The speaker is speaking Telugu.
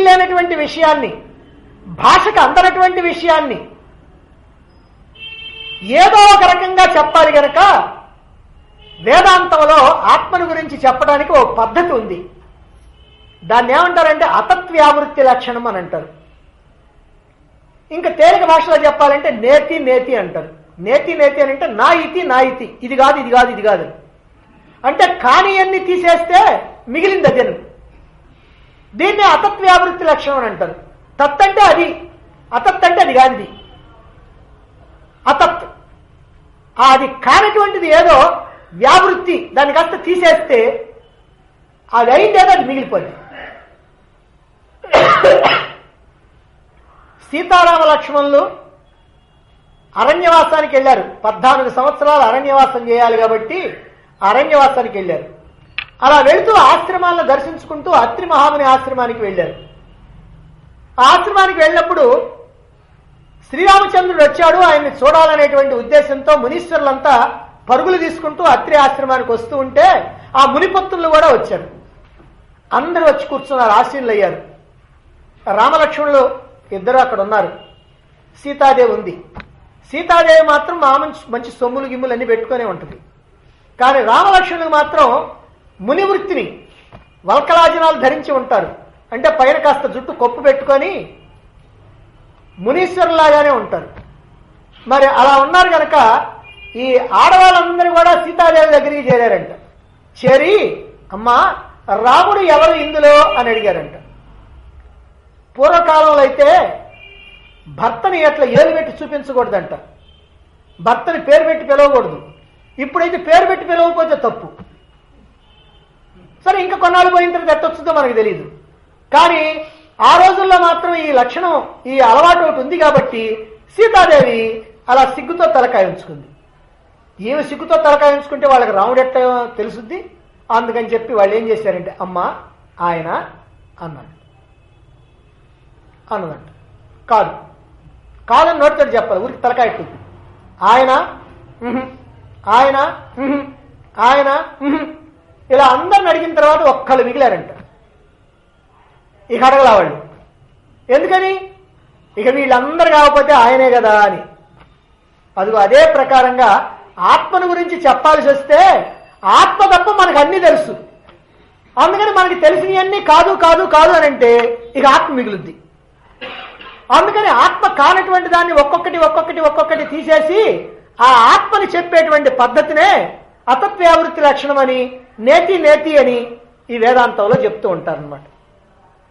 తెలియలేనటువంటి విషయాన్ని భాషకు అందనటువంటి విషయాన్ని ఏదో ఒక రకంగా చెప్పాలి గనక వేదాంతంలో ఆత్మను గురించి చెప్పడానికి ఒక పద్ధతి ఉంది దాన్ని ఏమంటారంటే అతత్వ్యావృత్తి లక్షణం అని అంటారు ఇంకా తేలిక భాషలో చెప్పాలంటే నేతి నేతి అంటారు నేతి నేతి అని అంటే నా ఇతి నా ఇతి ఇది కాదు ఇది కాదు ఇది కాదు అంటే కాని అన్ని తీసేస్తే మిగిలింది అదేను దీన్ని అతత్వ్యావృత్తి లక్షణం అని అంటారు తత్ అంటే అది అతత్ అంటే అది కానిది అతత్ ఆ అది కానటువంటిది ఏదో వ్యావృత్తి దాన్ని కాస్త తీసేస్తే అది అయిందేదో అది మిగిలిపోయింది సీతారామ లక్ష్మణులు అరణ్యవాసానికి వెళ్ళారు పద్నాలుగు సంవత్సరాలు అరణ్యవాసం చేయాలి కాబట్టి అరణ్యవాసానికి వెళ్ళారు అలా వెళుతూ ఆశ్రమాలను దర్శించుకుంటూ అత్రి మహాముని ఆశ్రమానికి వెళ్ళారు ఆ ఆశ్రమానికి వెళ్ళినప్పుడు శ్రీరామచంద్రుడు వచ్చాడు ఆయన్ని చూడాలనేటువంటి ఉద్దేశంతో మునీశ్వరులంతా పరుగులు తీసుకుంటూ అత్రి ఆశ్రమానికి వస్తూ ఉంటే ఆ మునిపత్తులు కూడా వచ్చారు అందరూ వచ్చి కూర్చున్నారు ఆశీనులు అయ్యారు రామలక్ష్మణులు ఇద్దరు అక్కడ ఉన్నారు సీతాదేవి ఉంది సీతాదేవి మాత్రం మా మంచి మంచి సొమ్ములు గిమ్ములు అన్ని పెట్టుకునే ఉంటుంది కానీ రామలక్ష్మణులు మాత్రం ముని వృత్తిని వల్కలాజనాలు ధరించి ఉంటారు అంటే పైన కాస్త జుట్టు కొప్పు పెట్టుకొని మునీశ్వరులాగానే ఉంటారు మరి అలా ఉన్నారు కనుక ఈ ఆడవాళ్ళందరూ కూడా సీతాదేవి దగ్గరికి చేరారంట చేరి అమ్మా రాముడు ఎవరు ఇందులో అని అడిగారంట పూర్వకాలంలో అయితే భర్తని అట్లా ఏలు పెట్టి చూపించకూడదంట భర్తని పేరు పెట్టి పిలవకూడదు ఇప్పుడైతే పేరు పెట్టి పిలవకపోతే తప్పు సరే ఇంకా కొన్నాళ్ళు పోయిన తర్వాత ఎట్టొచ్చుదో మనకు తెలియదు కానీ ఆ రోజుల్లో మాత్రం ఈ లక్షణం ఈ అలవాటు ఒకటి ఉంది కాబట్టి సీతాదేవి అలా సిగ్గుతో తలకాయ ఉంచుకుంది ఈమె సిగ్గుతో తలకాయ ఉంచుకుంటే వాళ్ళకి రాముడు ఎట్ట తెలుసుద్ది అందుకని చెప్పి వాళ్ళు ఏం చేశారంటే అమ్మా ఆయన అన్నాడు అన్నదంట కాదు కాదని నోటితో చెప్పాలి ఊరికి తలకాయ ఎట్టుంది ఆయన ఉహుం, ఆయన ఉహుం, ఆయన ఉహుం. ఇలా అందరిని అడిగిన తర్వాత ఒక్కళ్ళు మిగిలారంట ఇక అడగల వాళ్ళు ఎందుకని ఇక వీళ్ళందరూ కాకపోతే ఆయనే కదా అని అదిగో అదే ప్రకారంగా ఆత్మను గురించి చెప్పాల్సి వస్తే ఆత్మ తప్ప మనకు అన్ని తెలుసు అందుకని మనకి తెలిసినవన్నీ కాదు కాదు కాదు అని అంటే ఇక ఆత్మ మిగులుద్ది అందుకని ఆత్మ కానటువంటి దాన్ని ఒక్కొక్కటి ఒక్కొక్కటి ఒక్కొక్కటి తీసేసి ఆ ఆత్మని చెప్పేటువంటి పద్ధతినే అతత్వ్యావృత్తి లక్షణం అని నేతి నేతి అని ఈ వేదాంతంలో చెప్తూ ఉంటారనమాట